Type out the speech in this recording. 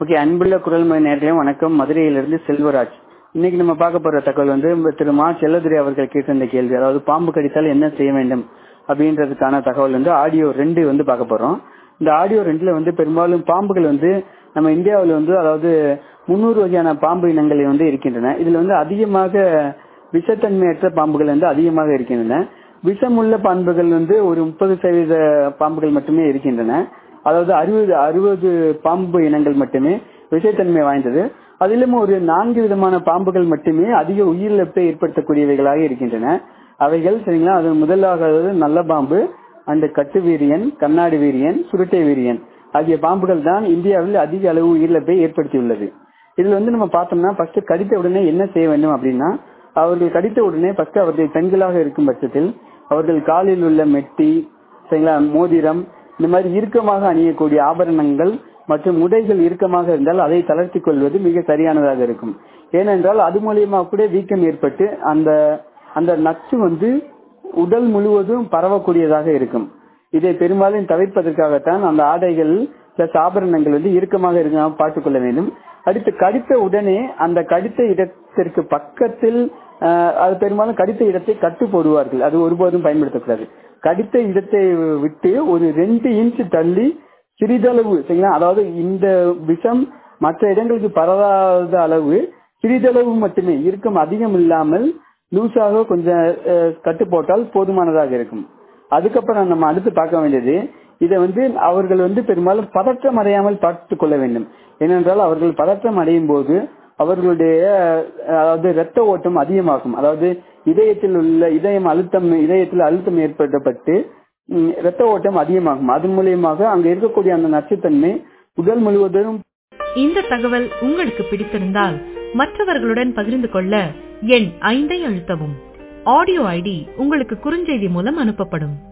okay அன்புள்ள குரல்மொழி நேர்களே வணக்கம் மதுரையிலிருந்து செல்வராஜ் இன்னைக்கு நம்ம பார்க்க போற தகவல் வந்து திரு மா செல்லதுரை அவர்கள் கேட்டிருந்த கேள்வி அதாவது பாம்பு கடித்தால் என்ன செய்ய வேண்டும் அப்படின்றதுக்கான தகவல் வந்து ஆடியோ ரெண்டு வந்து பார்க்க போறோம் இந்த ஆடியோ ரெண்டுல வந்து பெரும்பாலும் பாம்புகள் வந்து நம்ம இந்தியாவில் வந்து அதாவது முன்னூறு வகையான பாம்பு இனங்கள் வந்து இருக்கின்றன இதுல வந்து அதிகமாக விஷத்தன்மையற்ற பாம்புகள் வந்து அதிகமாக இருக்கின்றன விஷமுள்ள பாம்புகள் வந்து ஒரு முப்பது சதவீத பாம்புகள் மட்டுமே இருக்கின்றன அதாவது அறுபது அறுபது பாம்பு இனங்கள் மட்டுமே விஷத்தன்மை வாய்ந்தது அதிலும் ஒரு நான்கு விதமான பாம்புகள் மட்டுமே அதிக உயிரிழப்பை ஏற்படுத்தக்கூடியவைகளாக இருக்கின்றன அவைகள் சரிங்களா அது முதலாக நல்ல பாம்பு அந்த கட்டு வீரியன் கண்ணாடி வீரியன் சுருட்டை வீரியன் ஆகிய பாம்புகள் தான் இந்தியாவில் அதிக அளவு உயிரிழப்பை ஏற்படுத்தியுள்ளது இதுல வந்து நம்ம பார்த்தோம்னா ஃபர்ஸ்ட் கடித்த உடனே என்ன செய்ய வேண்டும் அப்படின்னா அவர்கள் கடித்த உடனே ஃபர்ஸ்ட் அவர்கள் பெண்களாக இருக்கும் பட்சத்தில் அவர்கள் காலில் உள்ள மெட்டி சரிங்களா மோதிரம் இந்த மாதிரி இறுக்கமாக அணியக்கூடிய ஆபரணங்கள் மற்றும் உடைகள் இறுக்கமாக இருந்தால் அதை தளர்த்தி கொள்வது மிக சரியானதாக இருக்கும் ஏனென்றால் அது மூலியமாக கூட வீக்கம் ஏற்பட்டு அந்த அந்த நச்சு வந்து உடல் முழுவதும் பரவக்கூடியதாக இருக்கும் இதை பெரும்பாலும் தவிர்ப்பதற்காகத்தான் அந்த ஆடைகள் பிளஸ் ஆபரணங்கள் வந்து இறுக்கமாக இருக்காம பார்த்துக் கொள்ள வேண்டும் அடுத்து கடித்த உடனே அந்த கடித்த இடத்திற்கு பக்கத்தில் அது பெரும்பாலும் கடித்த இடத்தை கட்டு போடுவார்கள் அது ஒருபோதும் பயன்படுத்தக்கூடாது கடித்த இடத்தை விட்டு ஒரு ரெண்டு இன்ச் தள்ளி சிறிதளவு சரிங்களா அதாவது இந்த விஷம் மற்ற இடங்களுக்கு பரவாத அளவு சிறிதளவு மட்டுமே இருக்கும் அதிகம் இல்லாமல் லூஸாக கொஞ்சம் கட்டு போட்டால் போதுமானதாக இருக்கும் அதுக்கப்புறம் நம்ம அடுத்து பார்க்க வேண்டியது இதை வந்து அவர்கள் வந்து பெரும்பாலும் பதற்றம் அடையாமல் பார்த்துக் கொள்ள வேண்டும் ஏனென்றால் அவர்கள் பதற்றம் அடையும் போது அவர்களுடைய அதாவது ரத்த ஓட்டம் அதிகமாகும் அதாவது இதயத்தில் உள்ள இதயம் அழுத்தம் இதயத்தில் அழுத்தம் ஏற்படுத்தப்பட்டு ரத்த ஓட்டம் அதிகமாகும் அதன் மூலியமாக அங்க இருக்கக்கூடிய அந்த நச்சுத்தன்மை உடல் முழுவதும் இந்த தகவல் உங்களுக்கு பிடித்திருந்தால் மற்றவர்களுடன் பகிர்ந்து கொள்ள எண் ஐந்தை அழுத்தவும் ஆடியோ ஐடி உங்களுக்கு குறுஞ்செய்தி மூலம் அனுப்பப்படும்